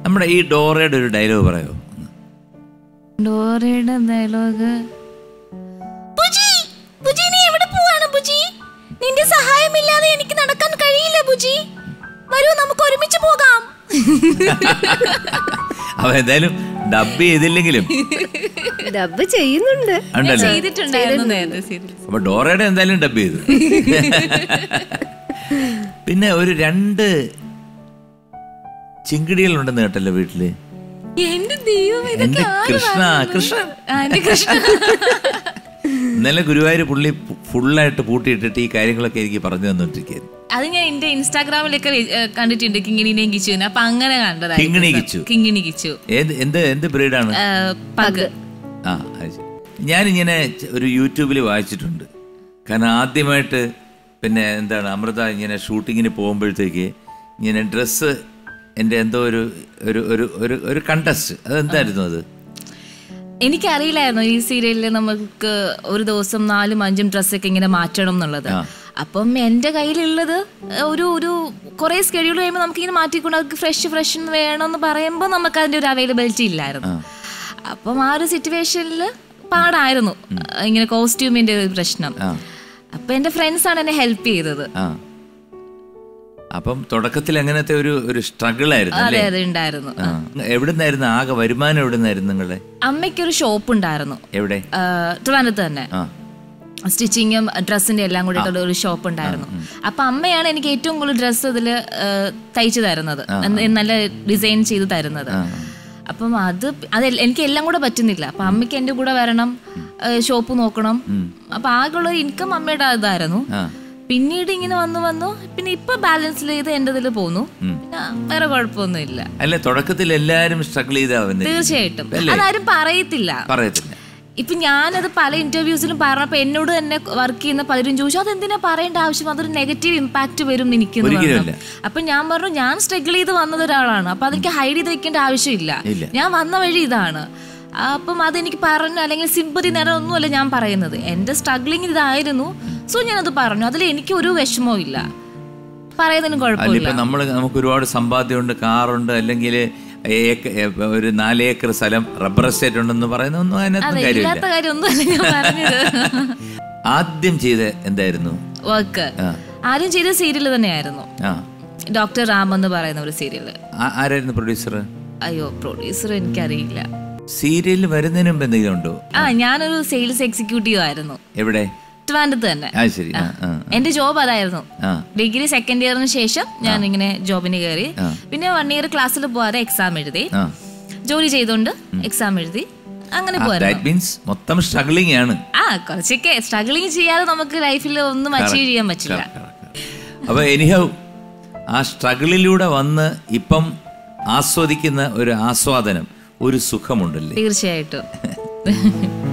നമ്മുടെ ഈ ഡോറയുടെ ഒരു ഡയലോഗ് പറയോ ഡോറയുടെ ഡയലോഗ് ബുജി ബുജി നീ എവിടെ പോവാണ് ബുജി നിന്റെ സഹായമില്ലാതെ എനിക്ക് നടക്കാൻ കഴിയില്ല ബുജി വരൂ നമുക്ക് ഒരുമിച്ച് പോകാം അപ്പൊ എന്തായാലും ഡബ് ചെയ്തില്ലെങ്കിലും ഡബ് ചെയ്യുന്നുണ്ട് ഉണ്ടല്ലോ ചെയ്തിട്ടുണ്ടായിരുന്നു നേരത്തെ serial. അപ്പൊ ഡോറയുടെ എന്തായാലും ഡബ് ചെയ്തു പിന്നെ ഒരു രണ്ട് ചിങ്കിടികളുണ്ടെന്ന് കേട്ടല്ലോ വീട്ടില് എന്റെ ദൈവം എന്റെ ഇതൊക്കെ ആര് കൃഷ്ണ പറഞ്ഞു? കൃഷ്ണൻ ആ, എന്റെ കൃഷ്ണ ഇന്നലെ ഗുരുവായൂർ പുള്ളി ഫുള്ളായിട്ട് പൂട്ടിയിട്ടിട്ട് ഈ കാര്യങ്ങളൊക്കെ എനിക്ക് പറഞ്ഞു തന്നോണ്ടിരിക്കുന്നു അത് ഞാൻ എന്റെ ഇൻസ്റ്റാഗ്രാമിലൊക്കെ ഏ, കണ്ടിട്ടുണ്ട് കിങ്ങിണിനെയും കിച്ചുവിനെ അപ്പൊ അങ്ങനെ കണ്ടതാ കിങ്ങിണി കിച്ചു. കിങ്ങിണി കിച്ചു ഏത് എന്ത് എന്ത് ബ്രീഡാണ് ഏ, പഗ് ആ അത് ശരി ഞാനിങ്ങനെ ച- ഒരു യൂട്യൂബിൽ വായിച്ചിട്ടുണ്ട് കാരണം ആദ്യമായിട്ട് പിന്നെ എന്താണ് അമൃത ഇങ്ങനെ ഷൂട്ടിങ്ങിന് പോകുമ്പോഴത്തേക്ക് ഇങ്ങനെ ഡ്രസ്സ് എൻ്റെ എന്തോ ഒരു ഒരു ഒരു ഒരു ഒരു കണ്ടസ്റ്റ് അതെന്തായിരുന്നു അത് എനിക്കറിയില്ലായിരുന്നു ഈ സീരിയലിൽ നമുക്ക് ഒരു ദിവസം നാലും അഞ്ചും ഡ്രസ്സൊക്കെ ഇങ്ങനെ മാറ്റണം എന്നുള്ളത് അപ്പം എൻ്റെ കയ്യിലുള്ളത് ഒരു ഒരു കുറേ സ്കെഡ്യൂൾ കഴിയുമ്പോൾ നമുക്കിങ്ങനെ മാറ്റിക്കൊണ്ട് അവർക്ക് ഫ്രഷ് ഫ്രഷ് വേണമെന്ന് പറയുമ്പോൾ നമുക്ക് അതിൻ്റെ ഒരു അവൈലബിലിറ്റി ഇല്ലായിരുന്നു അപ്പം ആ ഒരു സിറ്റുവേഷനിൽ പാടായിരുന്നു ഇങ്ങനെ കോസ്റ്റ്യൂമിൻ്റെ ഒരു പ്രശ്നം അപ്പം എൻ്റെ ഫ്രണ്ട്സാണ് എന്നെ ഹെൽപ്പ് ചെയ്തത് ആ അപ്പം തുടക്കത്തിൽ അങ്ങനത്തെ ഒരു ഒരു സ്ട്രഗിൾ ആയിരുന്നു അതെ അല്ലേ അതെ ഉണ്ടായിരുന്നു ആ എവിടുന്നായിരുന്നു ആകെ വരുമാനം എവിടുന്നായിരുന്നു നിങ്ങളുടെ അമ്മയ്ക്കൊരു ഷോപ്പ് ഉണ്ടായിരുന്നു എവിടെ ആ, ട്രിവാൻഡ്രത്ത് തന്നെ ആ സ്റ്റിച്ചിങ്ങും ഡ്രസ്സിന്റെ എല്ലാം കൂടി ഒരു ഷോപ്പ് ഉണ്ടായിരുന്നു അപ്പൊ അമ്മയാണ് എനിക്ക് ഏറ്റവും കൂടുതൽ ഡ്രസ്സ് ഇതിൽ തയ്ച്ചു തരുന്നത് എന്ന് നല്ല ഡിസൈൻ ചെയ്ത് തരുന്നത് അപ്പം അത് അത് എനിക്ക് എല്ലാം കൂടെ പറ്റുന്നില്ല അപ്പൊ അമ്മയ്ക്ക് എന്റെ കൂടെ വരണം ഷോപ്പ് നോക്കണം അപ്പൊ ആകെയുള്ള ഇൻകം അമ്മയുടെ ഇതായിരുന്നു ആ പിന്നീട് ഇങ്ങനെ വന്നു വന്നു പിന്നെ ഇപ്പൊ ബാലൻസ് ചെയ്ത് എന്റെ ഇതിൽ പോന്നു പിന്നെ വേറെ കുഴപ്പമൊന്നുമില്ല അല്ല തുടക്കത്തിൽ എല്ലാരും സ്ട്രഗിൾ ചെയ്താ വന്നില്ല തീർച്ചയായിട്ടും അതാരും പറയത്തില്ല പറയത്തില്ല ഇപ്പൊ ഞാനത് പല ഇന്റർവ്യൂസിലും പറഞ്ഞപ്പോ എന്നോട് തന്നെ വർക്ക് ചെയ്യുന്ന പലരും ചോദിച്ചു അതെന്തിനാ പറയേണ്ട ആവശ്യം അതൊരു നെഗറ്റീവ് ഇമ്പാക്ട് വരും എനിക്ക് എന്ന് ഒരിക്കലും പറഞ്ഞു. അപ്പൊ ഞാൻ പറഞ്ഞു ഞാൻ സ്ട്രഗിൾ ചെയ്ത് വന്നത് ഒരാളാണ് അപ്പൊ അതെനിക്ക് ഹൈഡ് ചെയ്ത് വെക്കേണ്ട ആവശ്യമില്ല ഇല്ല. ഞാൻ വന്ന വഴി ഇതാണ് അപ്പം അതെനിക്ക് പറഞ്ഞു അല്ലെങ്കിൽ സിമ്പതി നേടാൻ ഒന്നുമല്ല ഞാൻ പറയുന്നത് എന്റെ സ്ട്രഗ്ലിങ് ഇതായിരുന്നു സോ ഞാനത് പറഞ്ഞു അതിൽ എനിക്ക് ഒരു വിഷമവും ഇല്ല പറയുന്നതിന് അല്ല കുഴപ്പമില്ല ഇപ്പൊ നമ്മൾ നമുക്ക് ഒരുപാട് സമ്പാദ്യമുണ്ട് കാറുണ്ട് അല്ലെങ്കിൽ ഒരു നാല് ഏക്കർ സ്ഥലം റബ്ബർ എസ്റ്റേറ്റ് ഉണ്ടെന്ന് പറയുന്നൊന്നും അതിനകത്ത് അതെ കാര്യമില്ല ഇല്ലാത്ത കാര്യമൊന്നുമല്ല ഞാൻ പറഞ്ഞത് ആദ്യം ചെയ്ത എന്തായിരുന്നു വർക്ക് ആ. ആദ്യം ചെയ്ത സീരിയൽ തന്നെയായിരുന്നു ആ ഡോക്ടർ റാം എന്ന് പറയുന്ന ഒരു സീരിയല് ആ- ആരായിരുന്നു പ്രൊഡ്യൂസർ അയ്യോ പ്രൊഡ്യൂസർ എനിക്കറിയില്ല സീരിയലിൽ വരുന്നതിന് മുമ്പ് എന്തെങ്കിലും ഉണ്ടോ ആ ഞാനൊരു സെയിൽസ് എക്സിക്യൂട്ടീവ് ആയിരുന്നു എവിടെ ട്രിവാൻഡ്രത്ത് തന്നെ ആ ശരി ആ ആ എന്റെ ജോബ് അതായിരുന്നു ആ ഡിഗ്രി സെക്കൻഡ് ഇയറിന് ശേഷം ഞാൻ ഇങ്ങനെ ജോബിന് കയറി പിന്നെ വൺ ഇയർ ക്ലാസ്സിൽ പോവാതെ എക്സാം എഴുതി ആ ജോലി ചെയ്തോണ്ട് എക്സാം എഴുതി അങ്ങനെ പോയിരുന്നു ദാറ്റ് മീൻസ് മൊത്തം സ്ട്രഗ്ലിംഗ് ആണ് ആ കുറച്ചൊക്കെ സ്ട്രഗിളിങ് ചെയ്യാതെ നമുക്ക് ലൈഫിൽ ഒന്നും അച്ചീവ് ചെയ്യാൻ പറ്റില്ല അപ്പൊ എനിഹൗ ആ സ്ട്രഗിളിലൂടെ വന്ന് ഇപ്പം ആസ്വദിക്കുന്ന ഒരു ആസ്വാദനം ഒരു സുഖമുണ്ടല്ലേ തീർച്ചയായിട്ടും